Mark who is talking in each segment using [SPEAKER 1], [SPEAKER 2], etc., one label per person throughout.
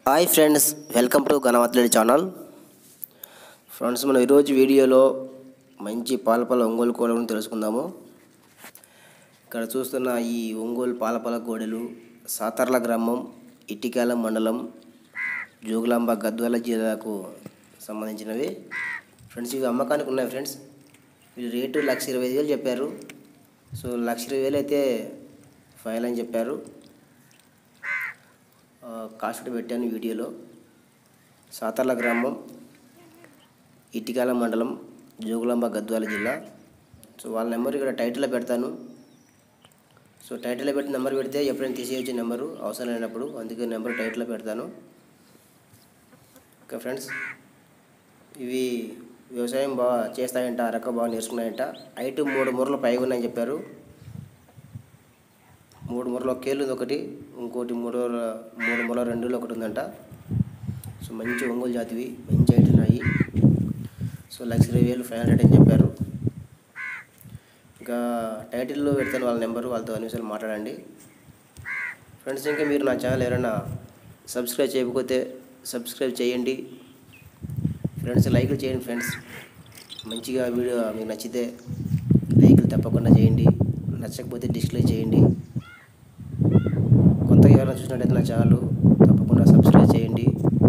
[SPEAKER 1] hi friends welcome to గణవత్లేడి channel friends మనం ఈరోజు వీడియోలో మంచి పాలపాల ఒంగోలు కోడలను తెలుసుకుందాము ఇక్కడ చూస్తున్న ఈ ఒంగోలు పాలపాల కోడెలు సాతర్ల గ్రామం ఇటికాల మండలం జోగులాంబ గద్వాల జిల్లాకు సంబంధించినవి ఫ్రెండ్స్ ఇవి అమ్మకానికి ఉన్నాయి ఫ్రెండ్స్ వీళ్ళు రేటు లక్ష ఇరవై ఐదు వేలు చెప్పారు సో లక్ష ఇరవై వేలు అయితే ఫైనల్ అని చెప్పారు ఆ, కాస్ట్ పెట్టాను వీడియోలో సాతర్ల గ్రామం ఇటికాల మండలం జోగులాంబ గద్వాల జిల్లా సో వాళ్ళ నెంబర్ ఇక్కడ టైటిల్లో పెడతాను సో టైటిల్లో పెట్టి నెంబర్ పెడితే ఎప్పుడైనా తీసేయచ్చు నెంబరు అవసరం లేనప్పుడు అందుకే నెంబర్ టైటిల్లో పెడతాను ఓకే ఫ్రెండ్స్ ఇవి వ్యవసాయం బాగా చేస్తాయంట అరక బాగా నేర్చుకున్నాయంట హైట్ మూడు మూరలు పైగా ఉన్నాయని చెప్పారు మూడు మూరలు ఒక కేలు ఉంది ఒకటి ఇంకోటి మూడు మూడు మూల రెండులో ఒకటి ఉందంట సో మంచి ఒంగోలు జాతివి మంచి హైట్ ఉన్నాయి సో లక్ష ఇరవై వేలు ఫైవ్ హండ్రెడ్ అని చెప్పారు ఇంకా టైటిల్లో పెడతాను వాళ్ళ నెంబరు వాళ్ళతో అన్ని విషయాలు మాట్లాడండి ఫ్రెండ్స్ ఇంకా మీరు నా ఛానల్ ఎవరైనా సబ్స్క్రైబ్ చేయకపోతే సబ్స్క్రైబ్ చేయండి ఫ్రెండ్స్ లైక్లు చేయండి ఫ్రెండ్స్ మంచిగా వీడియో మీకు నచ్చితే లైక్లు తప్పకుండా చేయండి నచ్చకపోతే డిస్లైక్ చేయండి కొత్తగా ఎవరైనా చూసినట్టయితే నా ఛానల్ తప్పకుండా సబ్స్క్రైబ్ చేయండి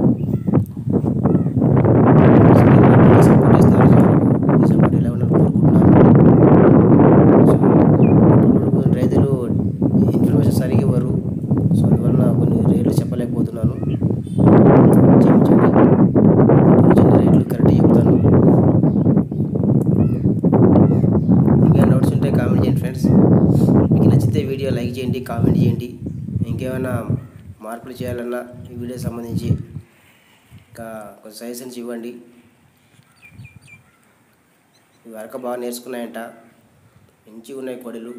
[SPEAKER 1] సపోర్ట్ ఇస్తారు ఈ సపోర్ట్ ఇలా ఉండాలని కోరుకుంటున్నాను సో ఇప్పుడు రైతులు ఇన్ఫర్మేషన్ సరిగా ఇవ్వరు సో అందువల్ల కొన్ని రేట్లు చెప్పలేకపోతున్నాను క్షమించండి ఇప్పుడు చిన్న రేట్లు కరెక్ట్ చెప్తాను ఇంకా నోట్స్ ఉంటే కామెంట్ చేయండి ఫ్రెండ్స్ మీకు నచ్చితే వీడియో లైక్ చేయండి కామెంట్ చేయండి ఇంకేమైనా మార్పులు చేయాలన్నా ఈ వీడియో సంబంధించి ఇంకా కొంచెం సజెషన్స్ ఇవ్వండి ఇవి వరక బాగా నేర్చుకున్నాయంట మంచిగా ఉన్నాయి కొడలు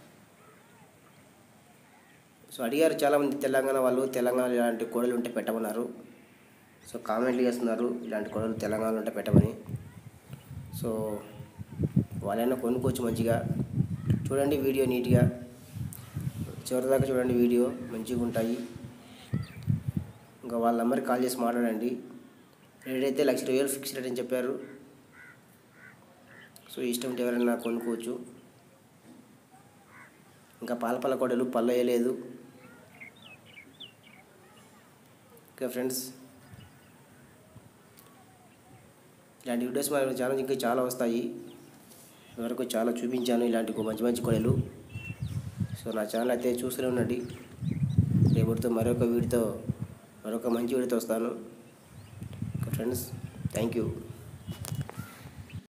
[SPEAKER 1] సో అడిగారు చాలామంది తెలంగాణ వాళ్ళు తెలంగాణ ఇలాంటి కోడలు ఉంటే పెట్టమన్నారు సో కామెంట్లు చేస్తున్నారు ఇలాంటి కోడలు తెలంగాణలో ఉంటే పెట్టమని సో వాళ్ళైనా కొనుక్కోవచ్చు మంచిగా చూడండి వీడియో నీట్గా చివరిదాకా చూడండి వీడియో మంచిగా ఉంటాయి ఇంకా వాళ్ళ నెంబర్కి కాల్ చేసి మాట్లాడండి రేట్ అయితే లక్ష ఇరవై వేలు ఫిక్స్ రేట్ అని చెప్పారు సో ఇష్టం ఉంటే ఎవరైనా కొనుక్కోవచ్చు ఇంకా పాలపల్ల కొడలు పళ్ళు వేయలేదు ఓకే ఫ్రెండ్స్ ఇలాంటి వీడియోస్ మన ఛానల్ ఇంకా చాలా వస్తాయి వరకు చాలా చూపించాను ఇలాంటి కొ- మంచి మంచి కొడలు సో నా ఛానల్ అయితే చూస్తూనే ఉండండి రేపటితో మరొక వీడితో మరొక మంచి వీడియోతో వస్తాను ఓకే ఫ్రెండ్స్ థ్యాంక్ యూ